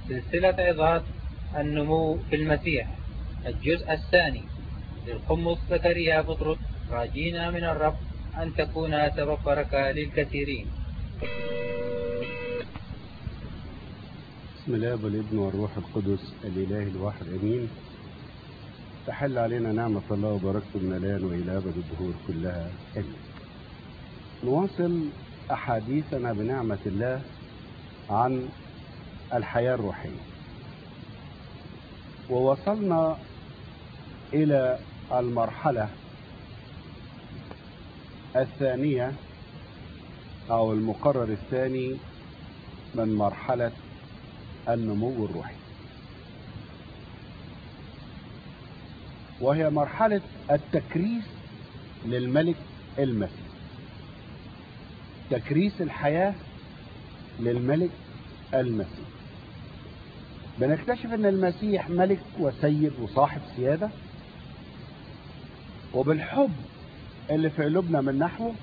سلسلة عظات النمو في المسيح الجزء الثاني للقمص زكريا بطرس راجينا من الرب أن تكون سبب بركة للكثيرين بسم الله والابن والروح القدس الإله الواحد أمين تحل علينا نعمة الله وبركته من الآن وإلى أبد الدهور كلها آمين نواصل أحاديثنا بنعمة الله عن الحياة الروحية ووصلنا إلى المرحلة الثانية أو المقرر الثاني من مرحلة النمو الروحي وهي مرحلة التكريس للملك المسيح تكريس الحياة للملك المسيح بنكتشف ان المسيح ملك وسيد وصاحب سيادة وبالحب اللي في قلوبنا من نحوه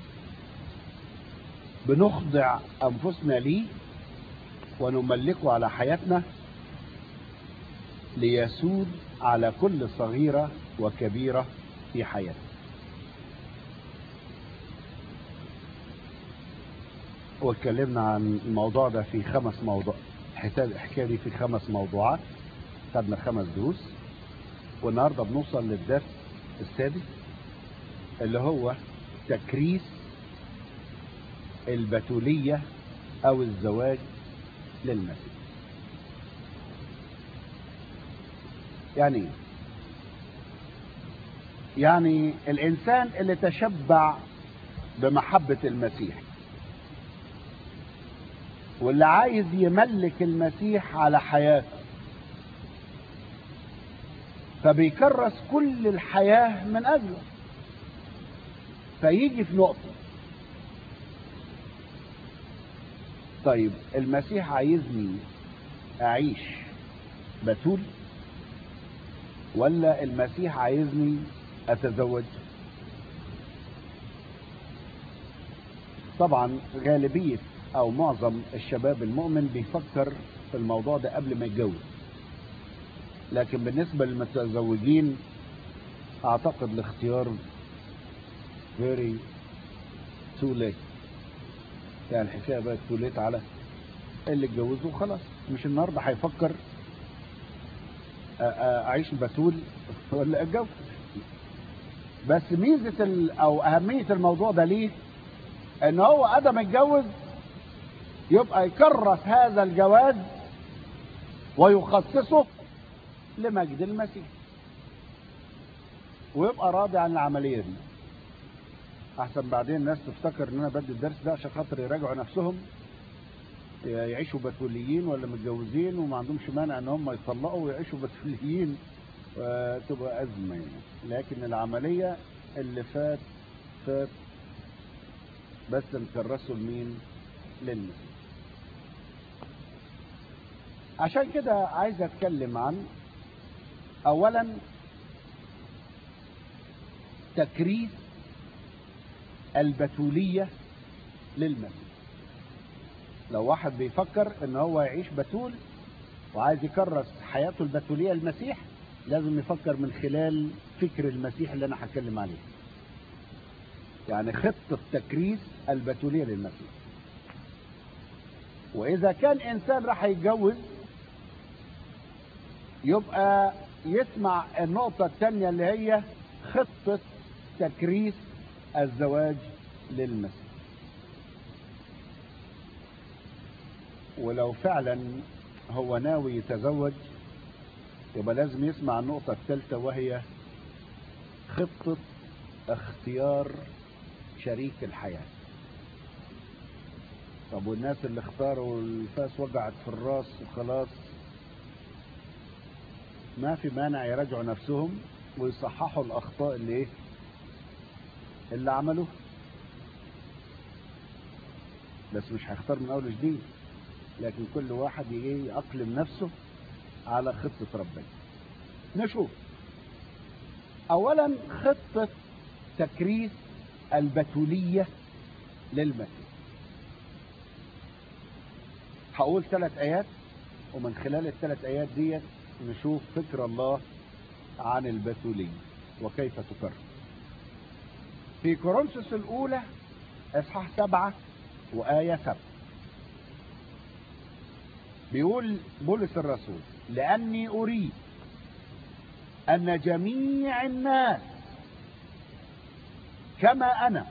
بنخضع انفسنا ليه ونملكه على حياتنا ليسود على كل صغيرة وكبيرة في حياتنا واتكلمنا عن الموضوع ده في خمس موضوع الحكايه دي في خمس موضوعات خدنا خمس دروس والنهارده بنوصل للدرس السادس اللي هو تكريس البتولية او الزواج للمسيح يعني ايه يعني الانسان اللي تشبع بمحبة المسيح واللي عايز يملك المسيح على حياته فبيكرس كل الحياة من أجله فيجي في نقطة طيب المسيح عايزني أعيش بتول ولا المسيح عايزني أتزوج طبعا غالبية او معظم الشباب المؤمن بيفكر في الموضوع ده قبل ما يتجوز لكن بالنسبة للمتزوجين اعتقد الاختيار very too late يعني الحكاية بقت too late على اللي اتجوزوا خلاص مش النهاردة هيفكر اعيش بتول ولا اتجوز بس ميزة ال- او اهمية الموضوع ده ليه ان هو ادم اتجوز يبقى يكرس هذا الجواز ويخصصه لمجد المسيح ويبقى راضي عن العملية دي احسن بعدين الناس تفتكر ان انا بدي الدرس ده عشان خاطر يراجعوا نفسهم يعيشوا بتوليين ولا متجوزين وما عندهمش مانع ان هم يطلقوا ويعيشوا بتوليين وتبقى ازمه يعني لكن العمليه اللي فات فات بس نكرسه لمين للمسيح عشان كده عايز اتكلم عن اولا تكريس البتولية للمسيح لو واحد بيفكر ان هو يعيش بتول وعايز يكرس حياته البتولية للمسيح لازم يفكر من خلال فكر المسيح اللي انا هتكلم عليه يعني خطة تكريس البتولية للمسيح واذا كان انسان راح يتجوز يبقى يسمع النقطة الثانية اللي هي خطة تكريس الزواج للمسيح ولو فعلا هو ناوي يتزوج يبقى لازم يسمع النقطة الثالثة وهي خطة اختيار شريك الحياة طب والناس اللي اختاروا الفاس وجعت في الراس وخلاص ما في مانع يراجعوا نفسهم ويصححوا الاخطاء اللي ايه اللي عملوه بس مش هيختار من اول وجديد لكن كل واحد يجي يأقلم نفسه على خطة ربنا نشوف اولا خطة تكريس البتولية للمسيح هقول ثلاث ايات ومن خلال الثلاث آيات ديت نشوف فكر الله عن البتولية وكيف تكرر في كورنثوس الأولى إصحاح سبعة وآية سبعة بيقول بولس الرسول لأني أريد أن جميع الناس كما أنا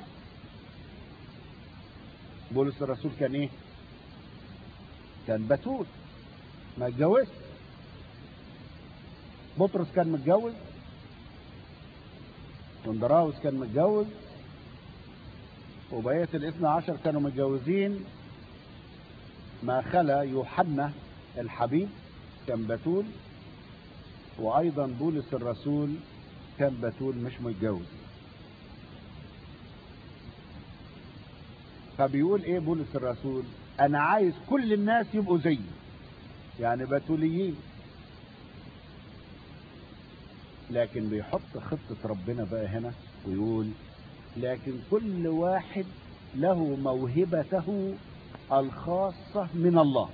بولس الرسول كان إيه؟ كان بتول ما اتجوزش بطرس كان متجوز وندراوس كان متجوز وبقية الاثنى عشر كانوا متجوزين ما خلا يوحنا الحبيب كان بتول وايضا بولس الرسول كان بتول مش متجوز فبيقول ايه بولس الرسول انا عايز كل الناس يبقوا زيي يعني بتوليين لكن بيحط خطة ربنا بقى هنا ويقول لكن كل واحد له موهبته الخاصة من الله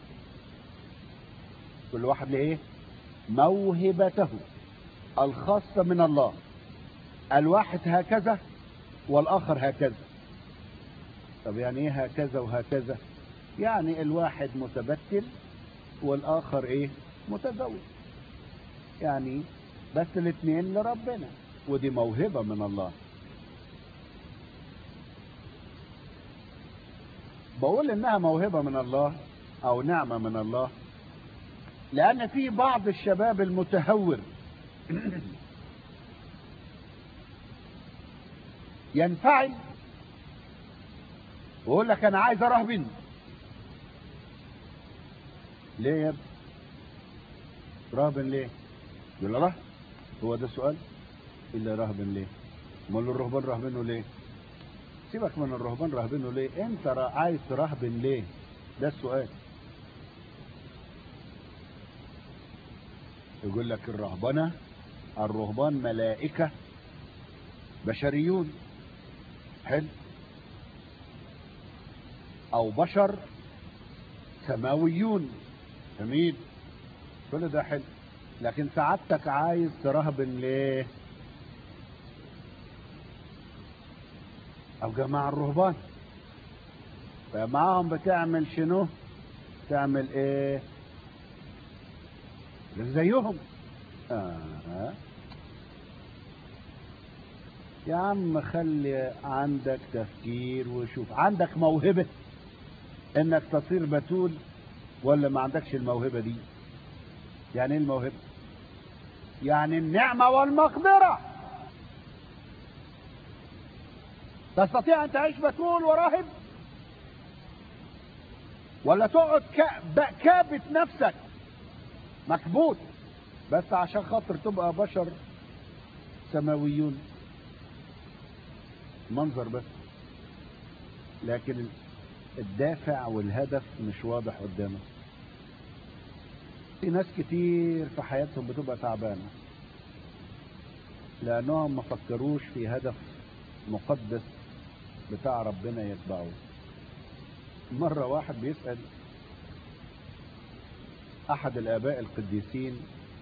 كل واحد لإيه موهبته الخاصة من الله الواحد هكذا والآخر هكذا طب يعني ايه هكذا وهكذا يعني الواحد متبتل والآخر ايه متزوج يعني بس الاثنين لربنا ودي موهبة من الله بقول انها موهبة من الله او نعمة من الله لان في بعض الشباب المتهور ينفعل ويقول لك انا عايز اراهبن ليه يا ابني راهبن ليه يقول له هو ده سؤال الا راهبن ليه امال الرهبان راهبنه ليه سيبك من الرهبان راهبينه ليه انت را- عايز تراهبن ليه ده السؤال يقول لك الرهبنة الرهبان ملائكة بشريون حلو او بشر سماويون جميل كل ده حلو لكن سعادتك عايز ترهبن ليه او جماعة الرهبان فمعاهم بتعمل شنو تعمل ايه زيهم آه. يا عم خلي عندك تفكير وشوف عندك موهبة انك تصير بتول ولا ما عندكش الموهبة دي يعني ايه الموهبة يعني النعمة والمقدرة تستطيع ان تعيش بتول وراهب ولا تقعد كا- ب- كابت نفسك مكبوت بس عشان خاطر تبقى بشر سماويون منظر بس لكن الدافع والهدف مش واضح قدامك في ناس كتير في حياتهم بتبقى تعبانة لأنهم ما فكروش في هدف مقدس بتاع ربنا يتبعوه مرة واحد بيسأل أحد الآباء القديسين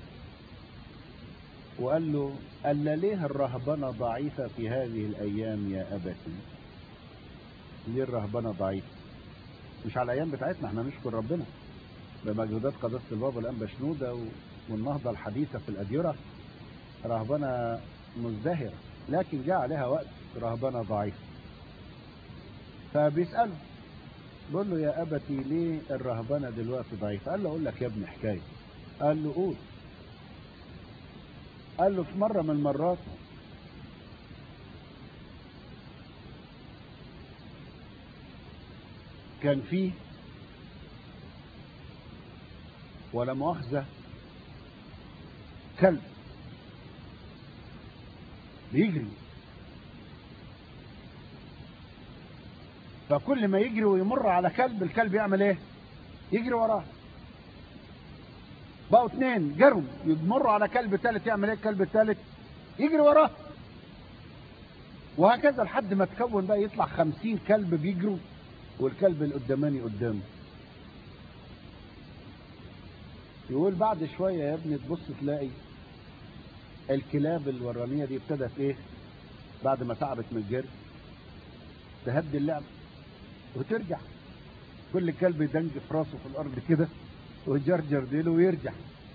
وقال له ألا ليه الرهبنة ضعيفة في هذه الأيام يا أبتي ليه الرهبنة ضعيفة مش على الأيام بتاعتنا احنا نشكر ربنا بمجهودات قداسة البابا الأنبا شنودة و- والنهضة الحديثة في الأديرة رهبنة مزدهرة لكن جاء عليها وقت رهبنة ضعيفة فبيسأله بقول له يا أبتي ليه الرهبنة دلوقتي ضعيفة قال له أقول لك يا ابني حكاية قال له قول قال له في مرة من المرات كان فيه ولا مؤاخذة كلب بيجري فكل ما يجري ويمر على كلب الكلب يعمل ايه يجري وراه بقوا اتنين جروا يمروا على كلب تالت يعمل ايه الكلب التالت يجري وراه وهكذا لحد ما تكون بقى يطلع خمسين كلب بيجروا والكلب القداماني قدامه يقول بعد شوية يا ابني تبص تلاقي الكلاب الورانية دي ابتدت ايه بعد ما تعبت من الجري تهدي اللعب وترجع كل كلب يدنج في راسه في الارض كده ويجرجر ديله ويرجع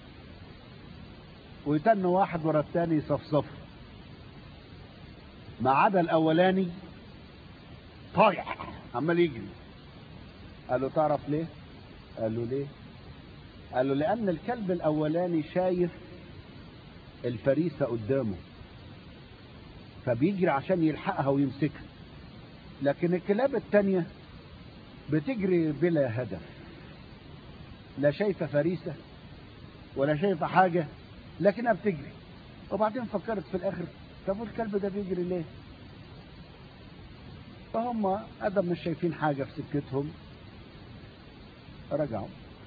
ويتن واحد ورا التاني يصفصف ما عدا الاولاني طايح عمال يجري قال له تعرف ليه قال له ليه قال له لان الكلب الاولاني شايف الفريسه قدامه فبيجري عشان يلحقها ويمسكها لكن الكلاب التانية بتجري بلا هدف لا شايفة فريسة ولا شايفة حاجة لكنها بتجري وبعدين فكرت في الاخر طب الكلب ده بيجري ليه فهم ادم مش شايفين حاجة في سكتهم رجعوا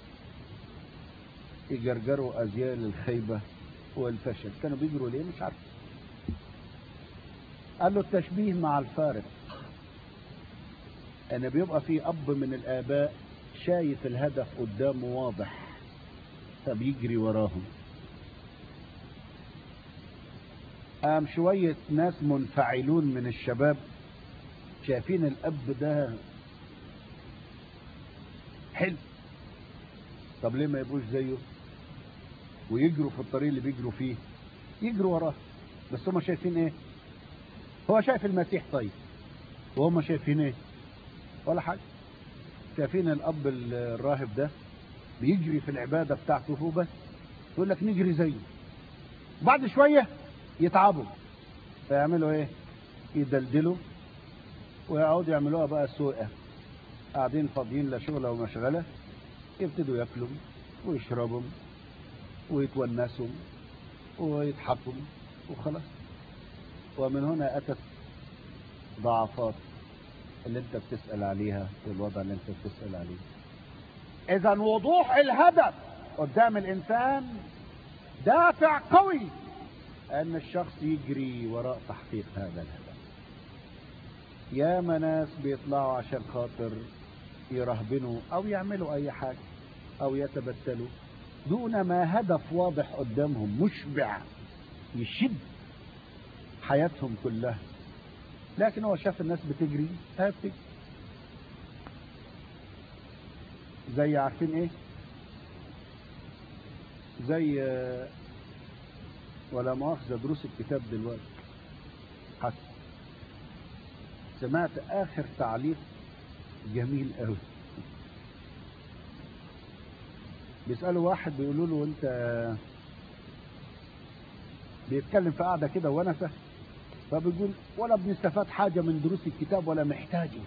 يجرجروا ازيال الخيبة والفشل كانوا بيجروا ليه مش عارف قال له التشبيه مع الفارق ان بيبقى في اب من الاباء شايف الهدف قدامه واضح فبيجري وراهم قام شوية ناس منفعلون من الشباب شايفين الاب ده حلو طب ليه ما يبقوش زيه ويجروا في الطريق اللي بيجروا فيه يجروا وراه بس هم شايفين ايه هو شايف المسيح طيب وهم شايفين ايه ولا حاجة شايفين الاب الراهب ده بيجري في العبادة بتاعته هو بس يقول لك نجري زيه بعد شوية يتعبوا فيعملوا ايه يدلدلوا ويقعدوا يعملوها بقى سوقة قاعدين فاضيين لا شغلة ومشغلة يبتدوا ياكلوا ويشربوا ويتونسوا ويضحكوا وخلاص ومن هنا أتت ضعفات اللي انت بتسأل عليها والوضع اللي انت بتسأل عليه اذا وضوح الهدف قدام الانسان دافع قوي ان الشخص يجري وراء تحقيق هذا الهدف يا ناس بيطلعوا عشان خاطر يرهبنوا او يعملوا اي حاجة او يتبتلوا دون ما هدف واضح قدامهم مشبع يشد حياتهم كلها لكن هو شاف الناس بتجري هاتك زي عارفين ايه زي ولا مؤاخذة دروس الكتاب دلوقتي حسن سمعت اخر تعليق جميل قوي بيسألوا واحد بيقولوا له انت بيتكلم في قاعدة كده ونسة فبيقول ولا بنستفاد حاجة من دروس الكتاب ولا محتاجه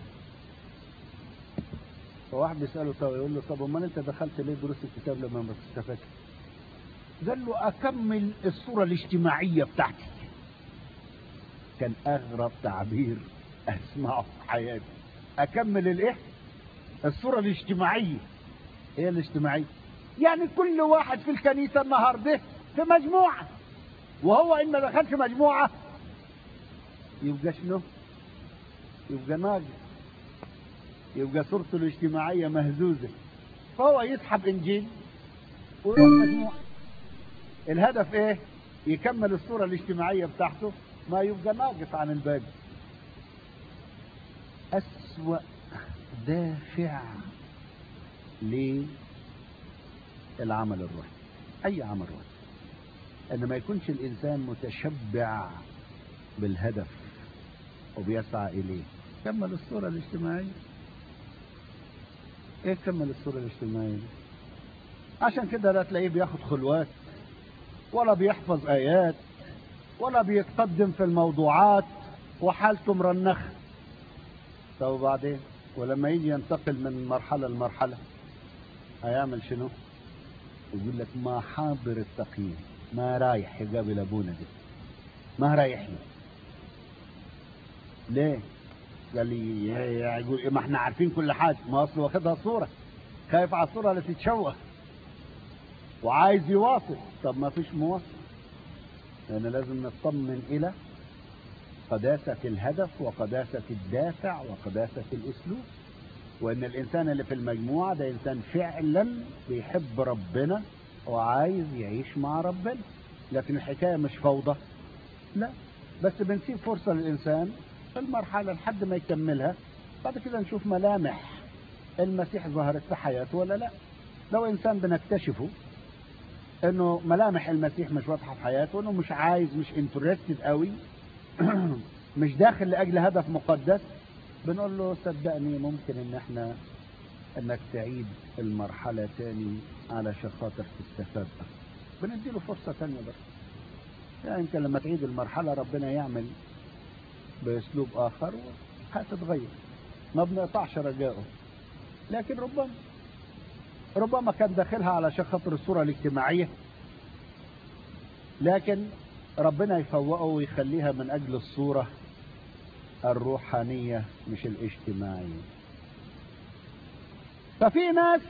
فواحد بيسأله طب يقول له طب امال انت دخلت ليه دروس الكتاب لما ما تستفادش قال له اكمل الصورة الاجتماعية بتاعتي كان اغرب تعبير اسمعه في حياتي اكمل الايه الصورة الاجتماعية هي الاجتماعية يعني كل واحد في الكنيسة النهاردة في مجموعة وهو ان ما دخلش مجموعة يبقى شنو يبقى ناقص يبقى صورته الاجتماعية مهزوزة فهو يسحب انجيل ويروح مجموعة الهدف ايه يكمل الصورة الاجتماعية بتاعته ما يبقى ناقص عن الباقي أسوأ دافع للعمل الروحي أي عمل روحي أن ما يكونش الإنسان متشبع بالهدف وبيسعى إليه كمل الصورة الاجتماعية ايه كمل الصورة الاجتماعية دي عشان كده لا تلاقيه بياخد خلوات ولا بيحفظ آيات ولا بيتقدم في الموضوعات وحالته مرنخة طب وبعدين ولما يجي ينتقل من مرحلة لمرحلة هيعمل شنو يقول لك ما حاضر التقييم ما رايح يقابل ابونا ده ما رايح له ليه قال لي يقول ما احنا عارفين كل حاجه ما اصله واخدها صوره خايف على الصوره اللي تتشوه وعايز يواصل طب ما فيش مواصل لان لازم نطمن الى قداسة الهدف وقداسة الدافع وقداسة الاسلوب وان الانسان اللي في المجموعة ده انسان فعلا بيحب ربنا وعايز يعيش مع ربنا لكن الحكاية مش فوضى لا بس بنسيب فرصة للإنسان في المرحلة لحد ما يكملها بعد كده نشوف ملامح المسيح ظهرت في حياته ولا لا لو إنسان بنكتشفه انه ملامح المسيح مش واضحه في حياته انه مش عايز مش انترستد قوي مش داخل لاجل هدف مقدس بنقول له صدقني ممكن ان احنا انك تعيد المرحله تاني علشان خاطر تستفاد بنديله فرصه تانية بس يعني يمكن لما تعيد المرحله ربنا يعمل باسلوب اخر هتتغير ما بنقطعش رجائه لكن ربما ربما كان داخلها علشان خاطر الصورة الاجتماعية لكن ربنا يفوقه ويخليها من أجل الصورة الروحانية مش الاجتماعية ففي ناس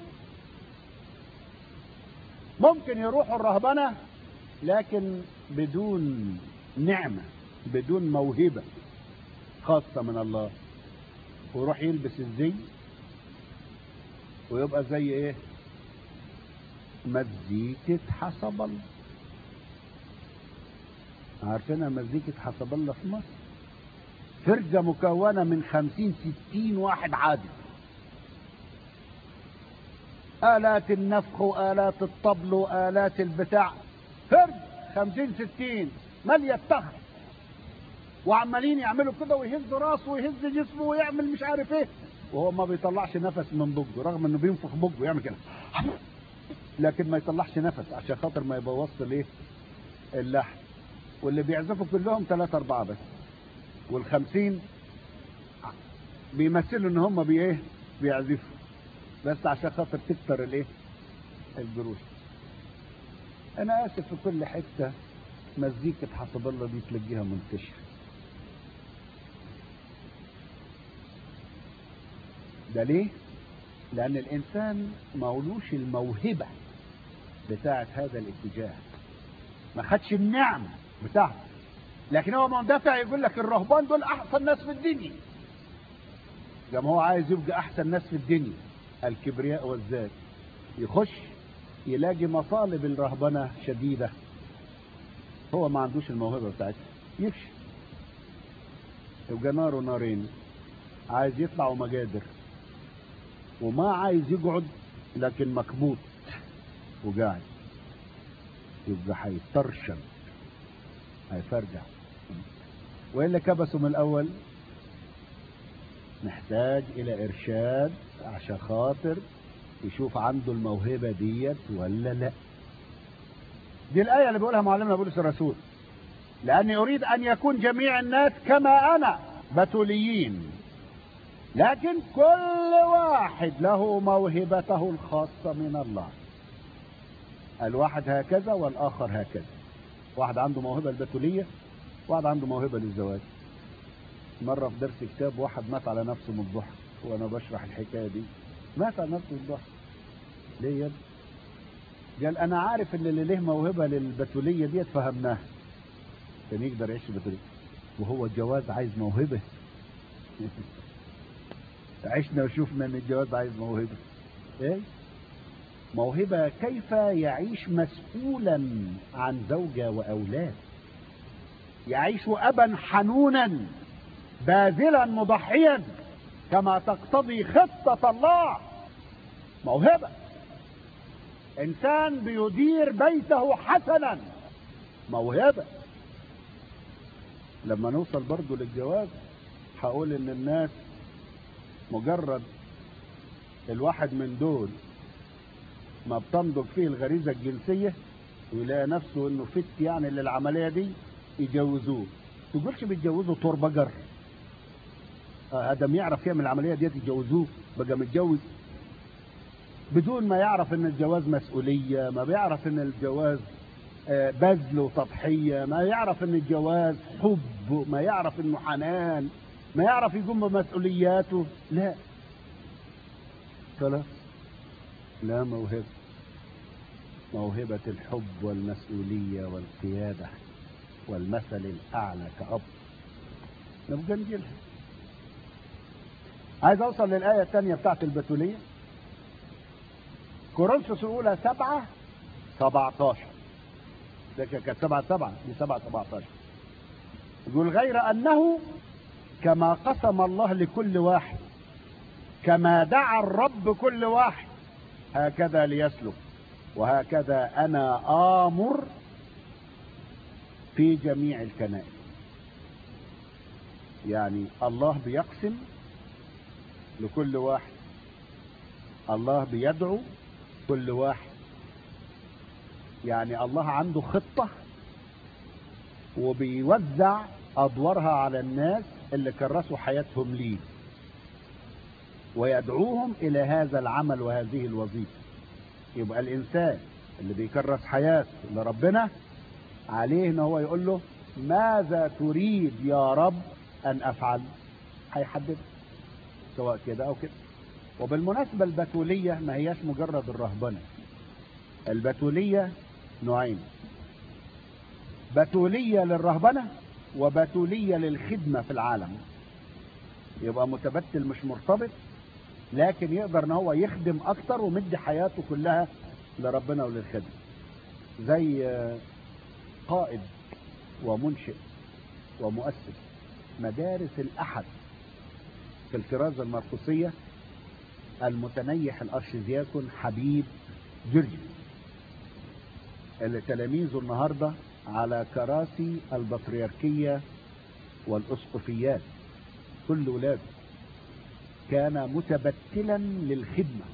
ممكن يروحوا الرهبنة لكن بدون نعمة بدون موهبة خاصة من الله ويروح يلبس الزي ويبقى زي ايه مزيكة حسب الله عارفينها مزيكة حسب الله في مصر فرقة مكونة من خمسين ستين واحد عادي آلات النفخ وآلات الطبل وآلات البتاع فرد خمسين ستين مالية التخر وعمالين يعملوا كده ويهز راسه ويهز جسمه ويعمل مش عارف ايه وهو ما بيطلعش نفس من بقه رغم انه بينفخ بقه يعمل كده لكن ما يطلعش نفس عشان خاطر ما يبوظش الايه اللحم واللي بيعزفوا كلهم ثلاثة أربعة بس والخمسين بيمثلوا ان هم بايه بيعزفوا بس عشان خاطر تكتر الايه الجروش انا اسف في كل حتة مزيكة حسب الله دي تلاقيها منتشرة ده ليه لان الانسان مولوش الموهبة بتاعت هذا الاتجاه ما خدش النعمة بتاعته لكن هو مندفع يقول لك الرهبان دول احسن ناس في الدنيا زي ما هو عايز يبقى احسن ناس في الدنيا الكبرياء والذات يخش يلاقي مطالب الرهبنة شديدة هو ما عندوش الموهبة بتاعتها يفشل يبقى نار ونارين عايز يطلع ومجادر وما عايز يقعد لكن مكبوت وقاعد يبقى هيطرشم هيفرجع والا كبسوا من الاول محتاج الى ارشاد عشان خاطر يشوف عنده الموهبه ديت ولا لا دي الايه اللي بيقولها معلمنا بولس الرسول لاني اريد ان يكون جميع الناس كما انا بتوليين لكن كل واحد له موهبته الخاصه من الله الواحد هكذا والاخر هكذا واحد عنده موهبه البتوليه واحد عنده موهبه للزواج مره في درس كتاب واحد مات على نفسه من الضحك وانا بشرح الحكايه دي مات على نفسه من الضحك ليه يا ابني؟ قال انا عارف ان اللي له موهبه للبتوليه ديت فهمناها كان يقدر يعيش البتوليه وهو الجواز عايز موهبه عشنا وشفنا ان الجواز عايز موهبه ايه موهبة كيف يعيش مسؤولا عن زوجة وأولاد يعيش أبا حنونا باذلا مضحيا كما تقتضي خطة الله موهبة إنسان بيدير بيته حسنا موهبة لما نوصل برضو للجواز هقول إن الناس مجرد الواحد من دول ما بتنضج فيه الغريزة الجنسية ويلاقي نفسه انه فت يعني للعملية دي يجوزوه تقولش بيتجوزوا طور بجر هذا ما يعرف يعمل العملية ديت يجوزوه بقى متجوز بدون ما يعرف ان الجواز مسؤولية ما بيعرف ان الجواز بذل وتضحية ما يعرف ان الجواز حب ما يعرف انه حنان ما يعرف يقوم بمسؤولياته لا خلاص لا موهبة موهبة الحب والمسؤولية والقيادة والمثل الأعلى كأب نبقى نجيلها عايز أوصل للآية الثانية بتاعت البتولية كورنثوس الأولى سبعة 17 ده كانت 7 7 دي 7 17 يقول غير أنه كما قسم الله لكل واحد كما دعا الرب كل واحد هكذا ليسلك وهكذا أنا آمر في جميع الكنائس يعني الله بيقسم لكل واحد الله بيدعو كل واحد يعني الله عنده خطة وبيوزع أدوارها على الناس اللي كرسوا حياتهم ليه ويدعوهم إلى هذا العمل وهذه الوظيفة يبقى الإنسان اللي بيكرس حياته لربنا عليه ان هو يقول له ماذا تريد يا رب ان افعل هيحدد سواء كده او كده وبالمناسبة البتولية ما هياش مجرد الرهبنة البتولية نوعين بتولية للرهبنة وبتولية للخدمة في العالم يبقى متبتل مش مرتبط لكن يقدر ان هو يخدم اكتر ومدي حياته كلها لربنا وللخدمة زي قائد ومنشئ ومؤسس مدارس الأحد في الكرازة المرقسية المتنيح الأرشدياكون حبيب جرجي اللي تلاميذه النهاردة على كراسي البطريركية والأسقفيات كل ولاده كان متبتلا للخدمة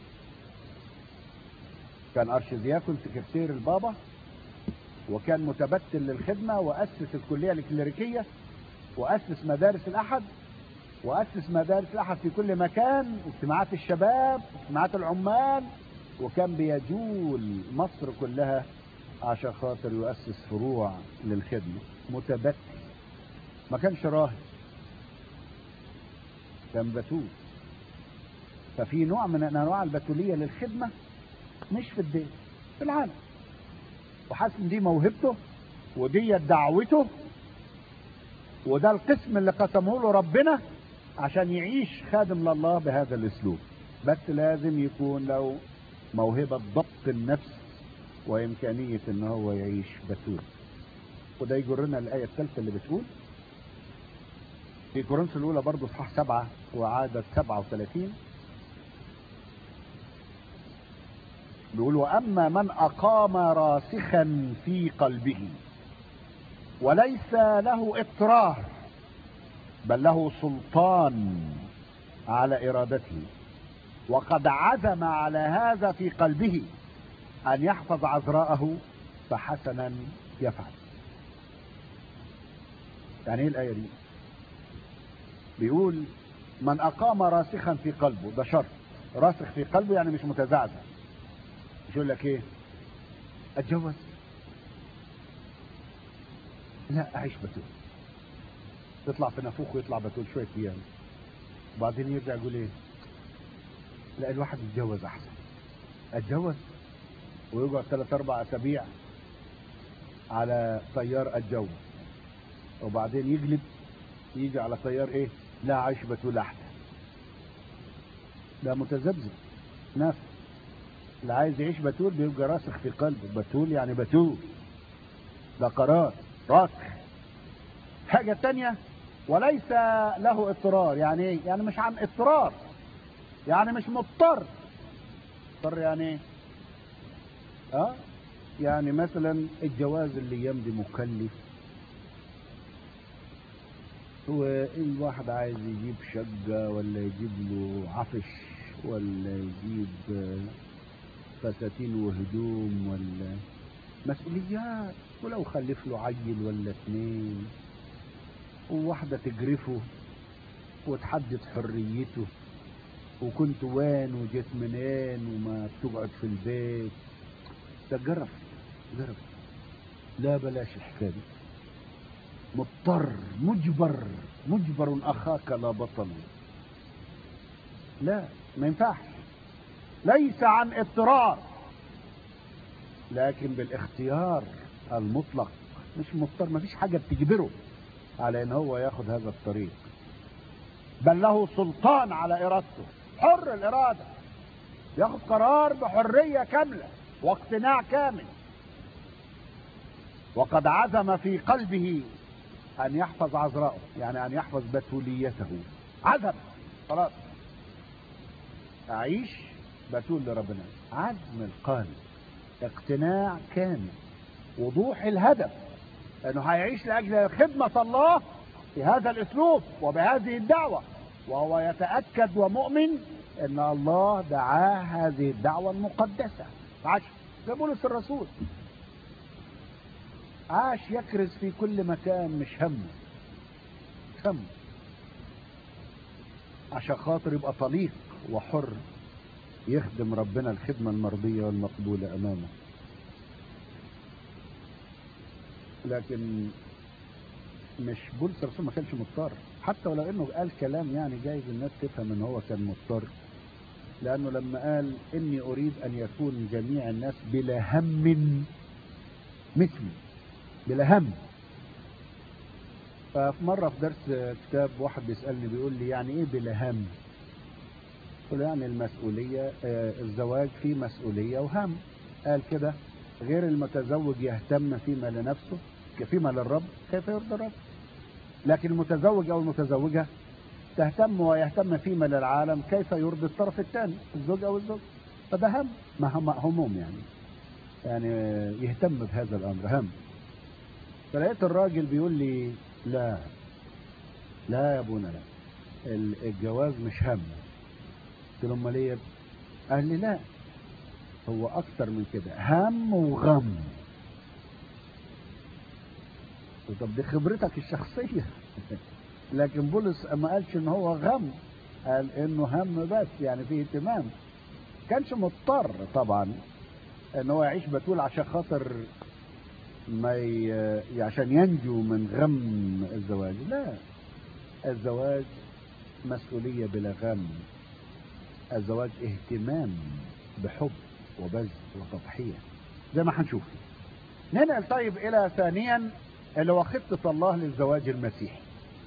كان أرشدياكون سكرتير البابا وكان متبتل للخدمة وأسس الكلية الكليريكية وأسس مدارس الأحد وأسس مدارس الأحد في كل مكان اجتماعات الشباب اجتماعات العمال وكان بيجول مصر كلها عشان خاطر يؤسس فروع للخدمة متبتل ما كانش راهب كان بتول ففي نوع من انواع البتوليه للخدمه مش في الدين في العالم وحاسس ان دي موهبته ودي دعوته وده القسم اللي قسمه له ربنا عشان يعيش خادم لله بهذا الاسلوب بس لازم يكون له موهبة ضبط النفس وامكانية ان هو يعيش بتول وده يجرنا الآية الثالثة اللي بتقول في كورنثوس الأولى برضه صح سبعة وعادة سبعة وثلاثين بيقول وأما من أقام راسخا في قلبه وليس له اضطرار بل له سلطان على إرادته وقد عزم على هذا في قلبه أن يحفظ عذراءه فحسنا يفعل يعني ايه الآية دي بيقول من أقام راسخا في قلبه ده شرط راسخ في قلبه يعني مش متزعزع مش يقول لك ايه اتجوز لا اعيش بتول يطلع في نافوخ ويطلع بتول شويه ايام وبعدين يرجع يقول ايه لا الواحد يتجوز احسن اتجوز ويقعد ثلاث اربع اسابيع على طيار اتجوز وبعدين يقلب يجي على طيار ايه لا عيش بتول احسن ده متذبذب نفس اللي عايز يعيش بتول بيبقى راسخ في قلبه بتول يعني بتول ده قرار راسخ حاجة تانية وليس له اضطرار يعني ايه يعني مش عن اضطرار يعني مش مضطر مضطر يعني ايه اه يعني مثلا الجواز اللي يمضي مكلف هو الواحد عايز يجيب شقة ولا يجيب له عفش ولا يجيب فساتين وهدوم ولا مسؤوليات ولو خلف له عيل ولا اثنين وواحدة تجرفه وتحدد حريته وكنت وين وجيت منين وما بتقعد في البيت ده جرف جرف لا بلاش الحكايه دي مضطر مجبر مجبر اخاك لا بطل لا ما ينفعش ليس عن اضطرار لكن بالاختيار المطلق مش مضطر ما فيش حاجه بتجبره على ان هو ياخد هذا الطريق بل له سلطان على ارادته حر الاراده ياخد قرار بحريه كامله واقتناع كامل وقد عزم في قلبه أن يحفظ عذراءه يعني أن يحفظ بتوليته عزم خلاص أعيش بتول لربنا عزم القلب اقتناع كامل وضوح الهدف انه هيعيش لاجل خدمة الله بهذا الاسلوب وبهذه الدعوة وهو يتأكد ومؤمن ان الله دعاه هذه الدعوة المقدسة عاش زي بولس الرسول عاش يكرز في كل مكان مش همه مش همه عشان خاطر يبقى طليق وحر يخدم ربنا الخدمة المرضية والمقبولة أمامه لكن مش بولس الرسول ما كانش مضطر حتى ولو انه قال كلام يعني جايز الناس تفهم ان هو كان مضطر لانه لما قال اني اريد ان يكون جميع الناس بلا هم مثلي بلا هم ففي مرة في درس كتاب واحد بيسألني بيقول لي يعني ايه بلا هم قلت له يعني المسؤولية آه، الزواج فيه مسؤولية وهم قال كده غير المتزوج يهتم فيما لنفسه فيما للرب كيف يرضي الرب لكن المتزوج او المتزوجة تهتم ويهتم فيما للعالم كيف يرضي الطرف الثاني الزوج او الزوج فده هم ما هم هموم يعني يعني يهتم بهذا الامر هم فلقيت الراجل بيقول لي لا لا يا ابونا لا ال- الجواز مش هم قلت له امال ايه يا ابني؟ قال لي لا هو اكتر من كده هم وغم قلت طب دي خبرتك الشخصيه لكن بولس ما قالش ان هو غم قال انه هم بس يعني فيه اهتمام كانش مضطر طبعا ان هو يعيش بتول عشان خاطر ما ي... عشان ينجو من غم الزواج لا الزواج مسؤولية بلا غم الزواج اهتمام بحب وبذل وتضحية زي ما هنشوف ننقل طيب الى ثانيا اللي هو خطة الله للزواج المسيحي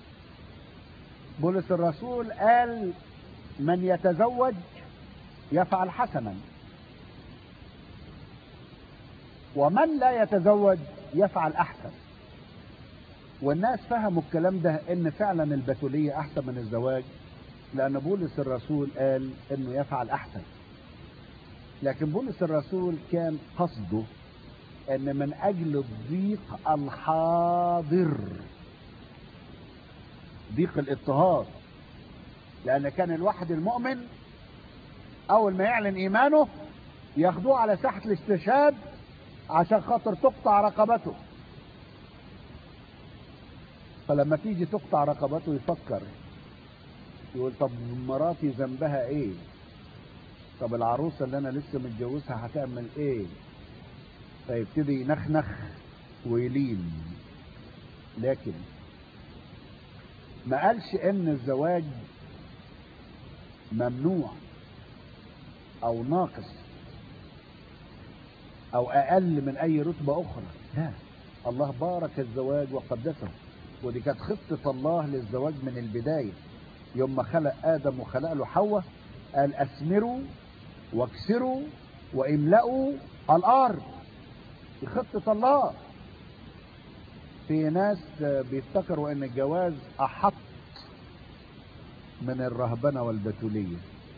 بولس الرسول قال من يتزوج يفعل حسنا ومن لا يتزوج يفعل احسن والناس فهموا الكلام ده ان فعلا البتولية احسن من الزواج لان بولس الرسول قال انه يفعل احسن لكن بولس الرسول كان قصده ان من اجل الضيق الحاضر ضيق الاضطهاد لان كان الواحد المؤمن اول ما يعلن ايمانه ياخدوه على ساحة الاستشهاد عشان خاطر تقطع رقبته فلما تيجي تقطع رقبته يفكر يقول طب مراتي ذنبها ايه طب العروسة اللي انا لسه متجوزها هتعمل ايه فيبتدي ينخنخ ويلين لكن ما قالش ان الزواج ممنوع او ناقص او اقل من اي رتبة اخرى لا الله بارك الزواج وقدسه ودي كانت خطة الله للزواج من البداية يوم ما خلق ادم وخلق له حواء قال اثمروا واكسروا واملأوا الارض دي خطة الله في ناس بيفتكروا ان الجواز احط من الرهبنة والبتولية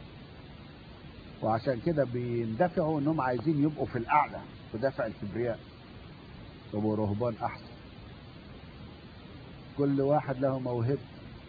وعشان كده بيندفعوا انهم عايزين يبقوا في الاعلى في دافع الكبرياء يبقوا رهبان احسن كل واحد له موهبة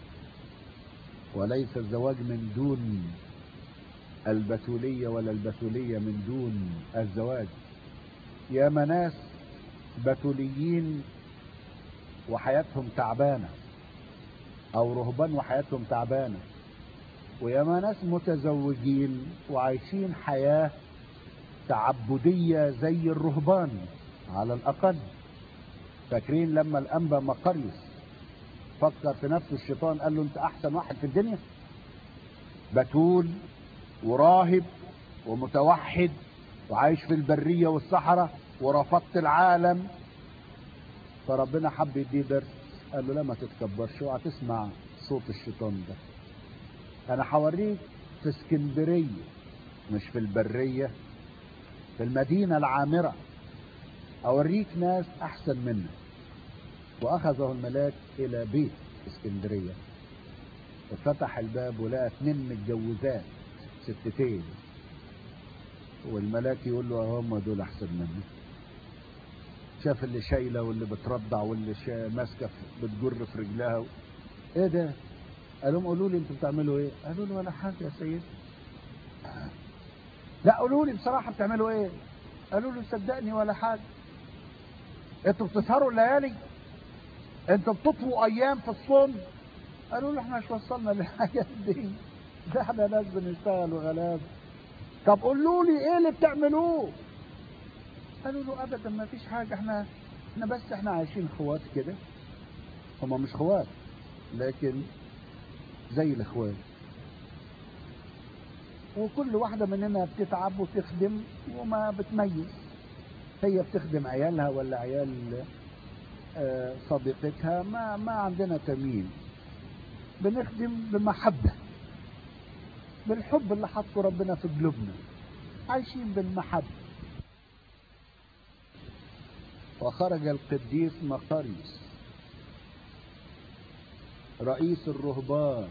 وليس الزواج من دون البتولية ولا البتولية من دون الزواج يا ناس بتوليين وحياتهم تعبانة او رهبان وحياتهم تعبانة وياما ناس متزوجين وعايشين حياة تعبدية زي الرهبان على الأقل فاكرين لما الأنبا مقريس فكر في نفسه الشيطان قال له أنت أحسن واحد في الدنيا بتول وراهب ومتوحد وعايش في البرية والصحراء ورفضت العالم فربنا حب يديه درس قال له لا ما تتكبرش اوعى تسمع صوت الشيطان ده انا هوريك في اسكندريه مش في البريه في في المدينة العامرة أوريك ناس أحسن منك وأخذه الملاك إلى بيت اسكندرية وفتح الباب ولقى اتنين متجوزات ستتين والملاك يقول له هم دول أحسن منك شاف اللي شايلة واللي بترضع واللي شا- ماسكة في- بتجر في رجلها ايه ده؟ قال لهم قولوا لي انتوا بتعملوا ايه؟ قالوا له ولا حاجة يا سيدي لا قولوا لي بصراحة بتعملوا ايه؟ قالوا له صدقني ولا حاجة انتوا بتسهروا الليالي؟ انتوا بتطفوا ايام في الصوم؟ قالوا له احنا مش وصلنا للحاجات دي ده احنا ناس بنشتغل وغلاب طب قولوا لي ايه اللي بتعملوه؟ قالوا له ابدا ما فيش حاجة احنا احنا بس احنا عايشين خوات كده هما مش خوات لكن زي الاخوات وكل واحدة مننا بتتعب وتخدم وما بتميز هي بتخدم عيالها ولا عيال آه، صديقتها ما ما عندنا تمييز بنخدم بمحبة بالحب اللي حطه ربنا في قلوبنا عايشين بالمحبة وخرج القديس مقاريس رئيس الرهبان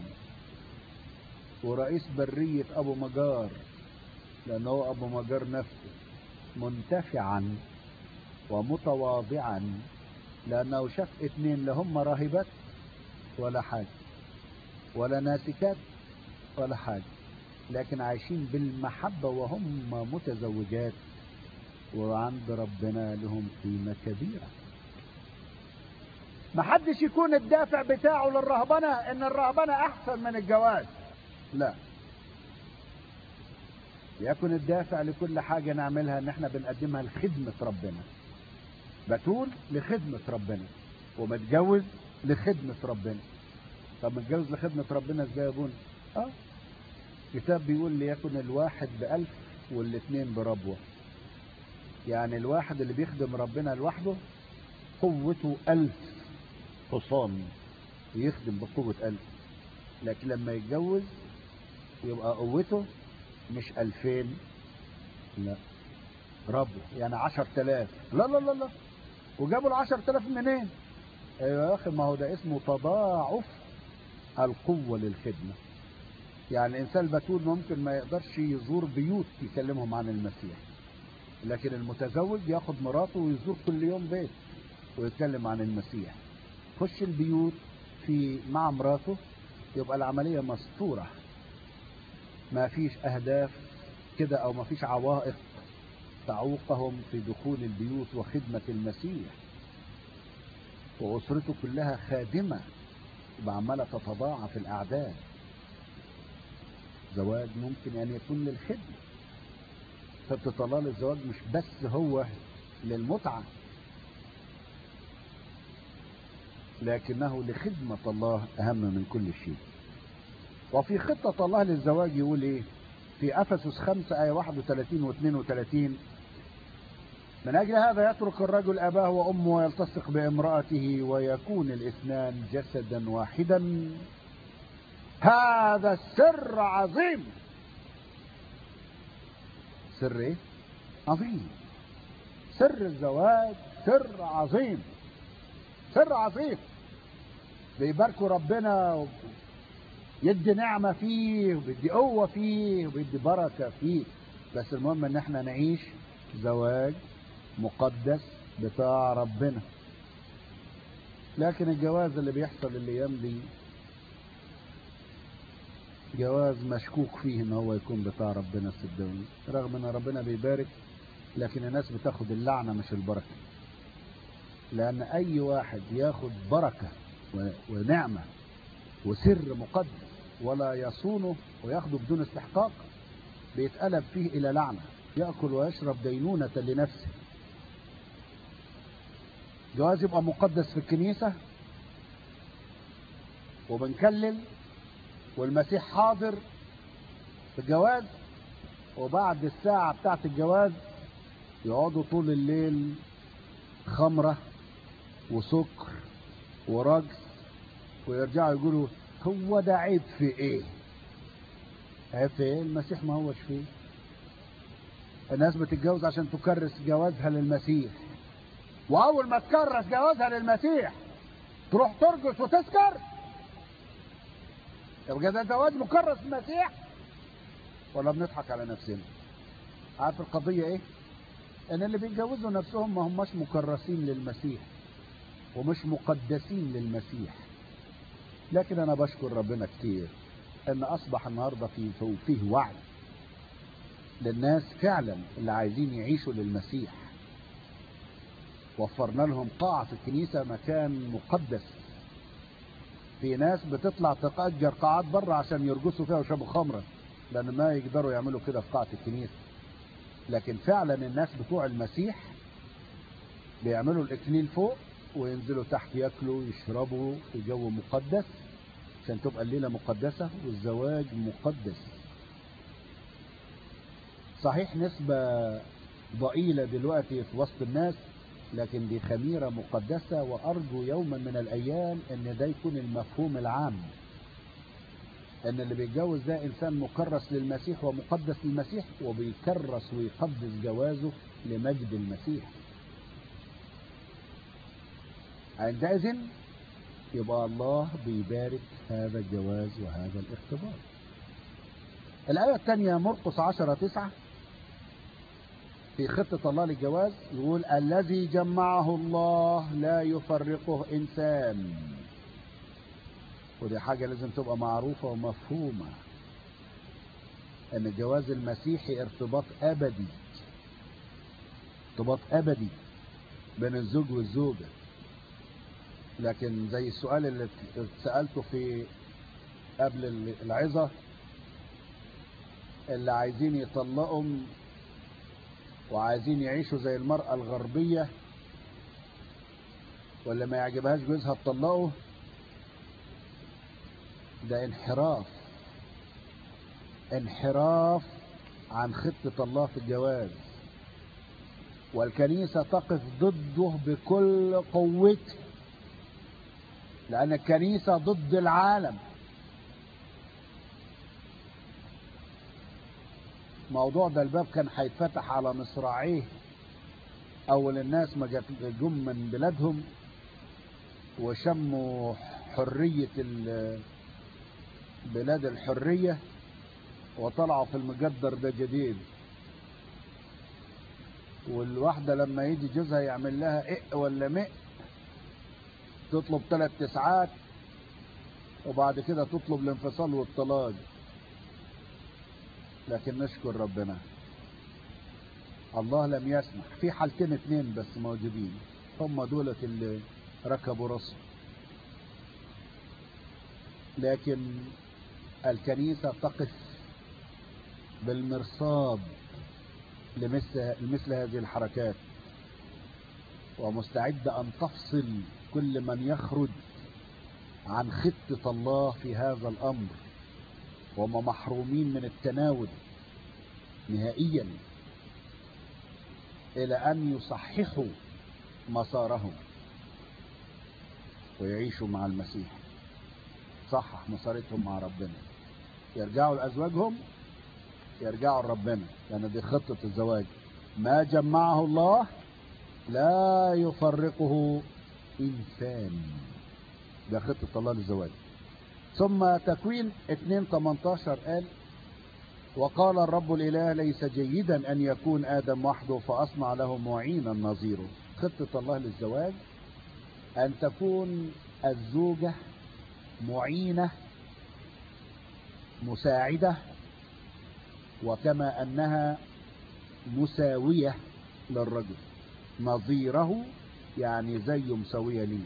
ورئيس برية أبو مجار لأنه هو أبو مجار نفسه منتفعا ومتواضعا لأنه شاف اتنين لا هم راهبات ولا حاجة ولا ناسكات ولا حاجة لكن عايشين بالمحبة وهم متزوجات وعند ربنا لهم قيمة كبيرة محدش يكون الدافع بتاعه للرهبنة ان الرهبنة احسن من الجواز لا يكن الدافع لكل حاجة نعملها ان احنا بنقدمها لخدمة ربنا بتول لخدمة ربنا ومتجوز لخدمة ربنا طب متجوز لخدمة ربنا ازاي يا ابونا اه كتاب بيقول ليكن الواحد بألف والاثنين بربوة يعني الواحد اللي بيخدم ربنا لوحده قوته ألف حصان يخدم بقوة ألف لكن لما يتجوز يبقى قوته مش ألفين لا ربوة يعني عشر تلاف لا لا لا لا وجابوا العشر تلاف منين ايوه يا اخي ما هو ده اسمه تضاعف القوة للخدمة يعني الانسان البتول ممكن ما يقدرش يزور بيوت يكلمهم عن المسيح لكن المتزوج ياخد مراته ويزور كل يوم بيت ويتكلم عن المسيح خش البيوت في مع مراته يبقى العملية مستورة ما فيش أهداف كده أو ما فيش عوائق تعوقهم في دخول البيوت وخدمة المسيح وأسرته كلها خادمة يبقى عمالة تتضاعف الأعداد زواج ممكن أن يكون للخدمة فبتطلال الزواج مش بس هو للمتعة لكنه لخدمة الله أهم من كل شيء وفي خطة الله للزواج يقول إيه في أفسس 5 آية 31 و 32 من أجل هذا يترك الرجل أباه وأمه ويلتصق بامرأته ويكون الاثنان جسدا واحدا هذا السر عظيم سر ايه عظيم سر الزواج سر عظيم سر عظيم بيباركوا ربنا يدي نعمة فيه وبيدي قوة فيه وبيدي بركة فيه بس المهم ان احنا نعيش زواج مقدس بتاع ربنا لكن الجواز اللي بيحصل الايام دي جواز مشكوك فيه ان هو يكون بتاع ربنا صدقوني رغم ان ربنا بيبارك لكن الناس بتاخد اللعنة مش البركة لان اي واحد ياخد بركة و- ونعمة وسر مقدس ولا يصونه وياخده بدون استحقاق بيتقلب فيه الى لعنة يأكل ويشرب دينونة لنفسه جواز يبقى مقدس في الكنيسة وبنكلل والمسيح حاضر في الجواز وبعد الساعة بتاعت الجواز يقعدوا طول الليل خمرة وسكر ورقص ويرجعوا يقولوا هو ده عيب في ايه عيب في ايه المسيح ما هوش فيه الناس بتتجوز عشان تكرس جوازها للمسيح واول ما تكرس جوازها للمسيح تروح ترقص وتسكر يبقى ده زواج مكرس للمسيح ولا بنضحك على نفسنا عارف القضية ايه ان اللي بيتجوزوا نفسهم ما هماش مكرسين للمسيح ومش مقدسين للمسيح لكن انا بشكر ربنا كتير ان اصبح النهارده في فيه وعي للناس فعلا اللي عايزين يعيشوا للمسيح وفرنا لهم قاعة في الكنيسة مكان مقدس في ناس بتطلع تأجر قاعات بره عشان يرقصوا فيها ويشربوا خمرة لأن ما يقدروا يعملوا كده في قاعة الكنيسة لكن فعلا الناس بتوع المسيح بيعملوا الإكليل فوق وينزلوا تحت ياكلوا يشربوا في جو مقدس عشان تبقى الليلة مقدسة والزواج مقدس صحيح نسبة ضئيلة دلوقتي في وسط الناس لكن دي خميرة مقدسة وأرجو يوما من الأيام أن ده يكون المفهوم العام أن اللي بيتجوز ده إنسان مكرس للمسيح ومقدس للمسيح وبيكرس ويقدس جوازه لمجد المسيح عندئذ يبقى الله بيبارك هذا الجواز وهذا الارتباط الآية الثانية مرقس عشرة تسعة في خطة الله للجواز يقول الذي جمعه الله لا يفرقه إنسان ودي حاجة لازم تبقى معروفة ومفهومة أن الجواز المسيحي ارتباط أبدي ارتباط أبدي بين الزوج والزوجة لكن زي السؤال اللي سألته في قبل العظة اللي عايزين يطلقوا وعايزين يعيشوا زي المرأة الغربية ولا ما يعجبهاش جوزها تطلقه ده انحراف انحراف عن خطة الله في الجواز والكنيسة تقف ضده بكل قوتها لأن الكنيسة ضد العالم موضوع ده الباب كان هيتفتح على مصراعيه أول الناس ما جم من بلادهم وشموا حرية بلاد الحرية وطلعوا في المجدر ده جديد والواحدة لما يجي جوزها يعمل لها إق ولا مئ تطلب ثلاث تسعات وبعد كده تطلب الانفصال والطلاق لكن نشكر ربنا الله لم يسمح في حالتين اتنين بس موجودين هم دولة اللي ركبوا راسه لكن الكنيسة تقف بالمرصاد لمثل, لمثل هذه الحركات ومستعدة أن تفصل كل من يخرج عن خطة الله في هذا الأمر وهم محرومين من التناول نهائيا إلى أن يصححوا مسارهم ويعيشوا مع المسيح صحح مسارتهم مع ربنا يرجعوا لأزواجهم يرجعوا لربنا لأن دي خطة الزواج ما جمعه الله لا يفرقه إنسان ده خطة الله للزواج ثم تكوين 2 18 قال وقال الرب الإله ليس جيدا أن يكون آدم وحده فأصنع له معينا نظيره خطة الله للزواج أن تكون الزوجة معينة مساعدة وكما أنها مساوية للرجل نظيره يعني زي مساوية ليه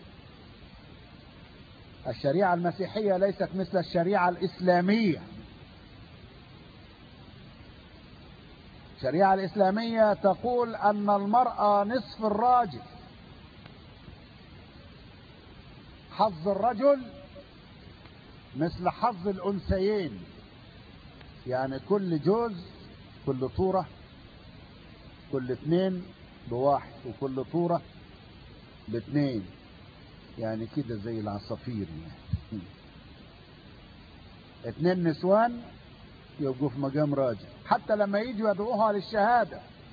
الشريعة المسيحية ليست مثل الشريعة الإسلامية الشريعة الإسلامية تقول أن المرأة نصف الراجل حظ الرجل مثل حظ الأنثيين يعني كل جوز كل طورة كل اثنين بواحد وكل طورة باثنين يعني كده زي العصافير يعني اتنين نسوان يبقوا في مقام راجل حتى لما يجوا يدعوها للشهادة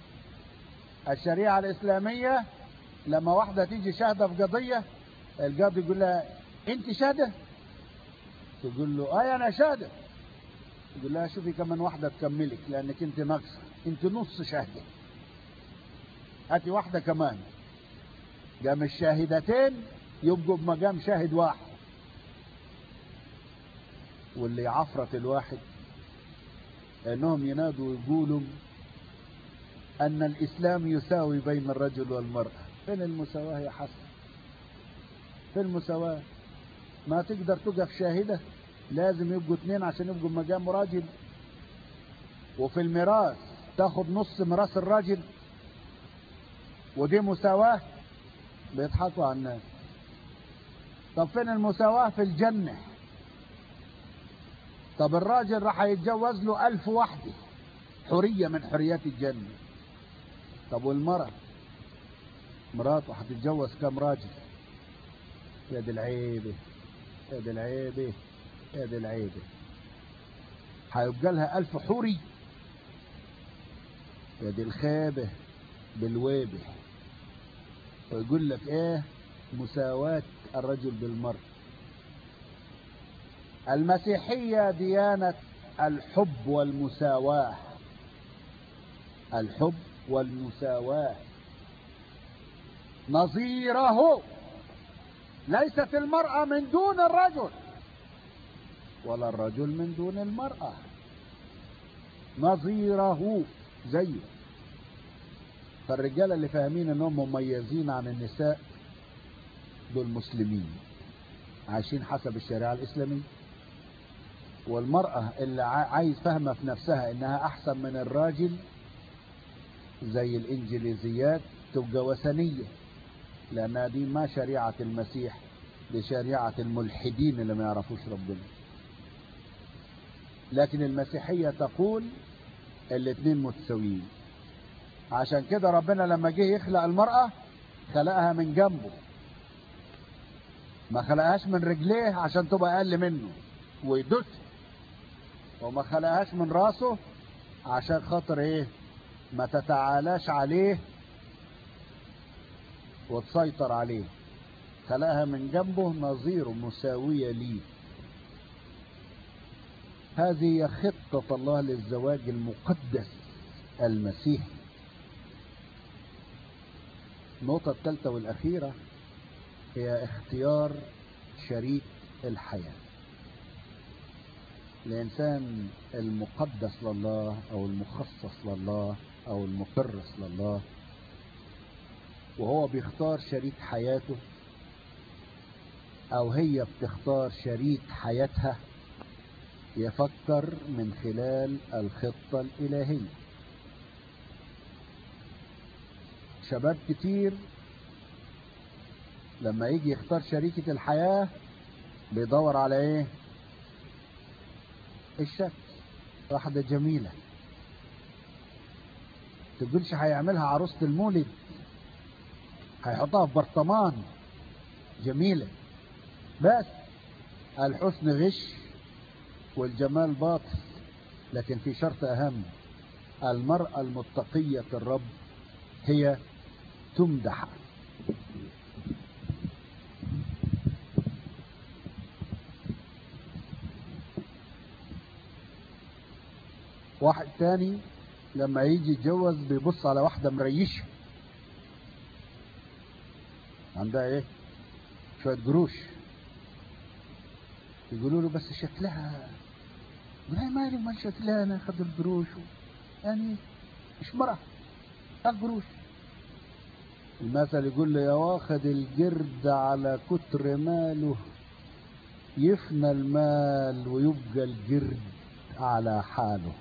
الشريعة الإسلامية لما واحدة تيجي شاهدة في قضية القاضي يقول لها أنت شاهدة؟ تقول له أي أنا شاهدة يقول لها شوفي كمان واحدة تكملك لأنك أنت ناقصة أنت نص شاهدة هاتي واحدة كمان قام الشاهدتين يبقوا بمقام شاهد واحد واللي عفرت الواحد انهم ينادوا ويقولوا ان الاسلام يساوي بين الرجل والمرأة فين المساواة يا حسن فين المساواة ما تقدر تقف شاهدة لازم يبقوا اثنين عشان يبقوا بمقام راجل وفي الميراث تاخد نص ميراث الراجل ودي مساواة بيضحكوا على الناس طب فين المساواة في الجنة طب الراجل راح يتجوز له ألف واحدة حرية من حريات الجنة طب والمرأة مراته هتتجوز كم راجل يا دي العيبة يا دي العيبة يا دي العيبة هيبقى لها ألف حوري يا دي الخابة بالويبة ويقول لك ايه مساواة الرجل بالمرأة المسيحية ديانة الحب والمساواة الحب والمساواة نظيره ليست المرأة من دون الرجل ولا الرجل من دون المرأة نظيره زيه فالرجالة اللي فاهمين انهم مميزين عن النساء دول مسلمين عايشين حسب الشريعة الإسلامية والمرأة اللي عايز فاهمة في نفسها انها احسن من الراجل زي الانجليزيات تبقى وثنية لانها دي ما شريعة المسيح دي شريعة الملحدين اللي ما يعرفوش ربنا لكن المسيحية تقول الاتنين متساويين عشان كده ربنا لما جه يخلق المرأة خلقها من جنبه ما خلقهاش من رجليه عشان تبقى اقل منه ويدوس وما خلقهاش من راسه عشان خاطر ايه ما تتعالاش عليه وتسيطر عليه خلقها من جنبه نظير مساوية ليه هذه هي خطة الله للزواج المقدس المسيحي النقطة الثالثة والأخيرة هي اختيار شريك الحياة الإنسان المقدس لله أو المخصص لله أو المكرس لله وهو بيختار شريك حياته أو هي بتختار شريك حياتها يفكر من خلال الخطة الإلهية شباب كتير لما يجي يختار شريكة الحياة بيدور على ايه الشكل واحدة جميلة تقولش هيعملها عروسة المولد هيحطها في برطمان جميلة بس الحسن غش والجمال باطل لكن في شرط أهم المرأة المتقية الرب هي تمدح واحد تاني لما يجي يتجوز بيبص على واحدة مريشة عندها ايه شوية قروش يقولوا له بس شكلها يقول هاي مالي ومال شكلها انا اخذ القروش يعني مش مرأة القروش المثل يقول له يا واخد الجرد على كتر ماله يفنى المال ويبقى الجرد على حاله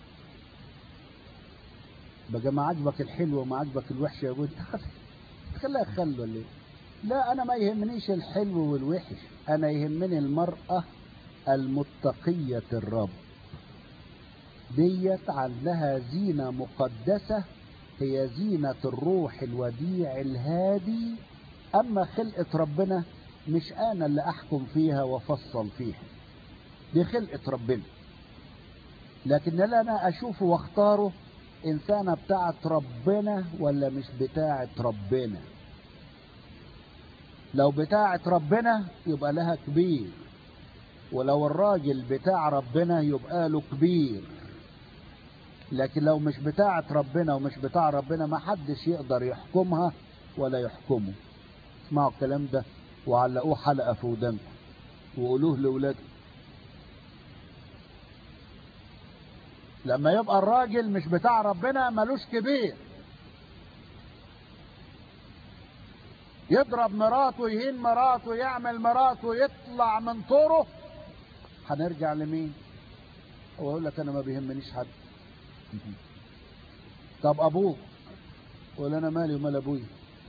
بقى ما عجبك الحلو وما عجبك الوحش يا ابوي تخليها خل ولا ايه لا انا ما يهمنيش الحلو والوحش انا يهمني المرأة المتقية الرب ديت عندها زينة مقدسة هي زينة الروح الوديع الهادي اما خلقة ربنا مش انا اللي احكم فيها وافصل فيها دي خلقة ربنا لكن اللي انا اشوفه واختاره إنسانة بتاعت ربنا ولا مش بتاعت ربنا لو بتاعت ربنا يبقى لها كبير ولو الراجل بتاع ربنا يبقى له كبير لكن لو مش بتاعت ربنا ومش بتاع ربنا ما حدش يقدر يحكمها ولا يحكمه اسمعوا الكلام ده وعلقوه حلقة في ودانكم وقولوه لأولادكم لما يبقى الراجل مش بتاع ربنا ملوش كبير يضرب مراته يهين مراته يعمل مراته يطلع من طوره هنرجع لمين هو يقول لك انا ما بيهمنيش حد طب ابوك ولا انا مالي ومال ابوي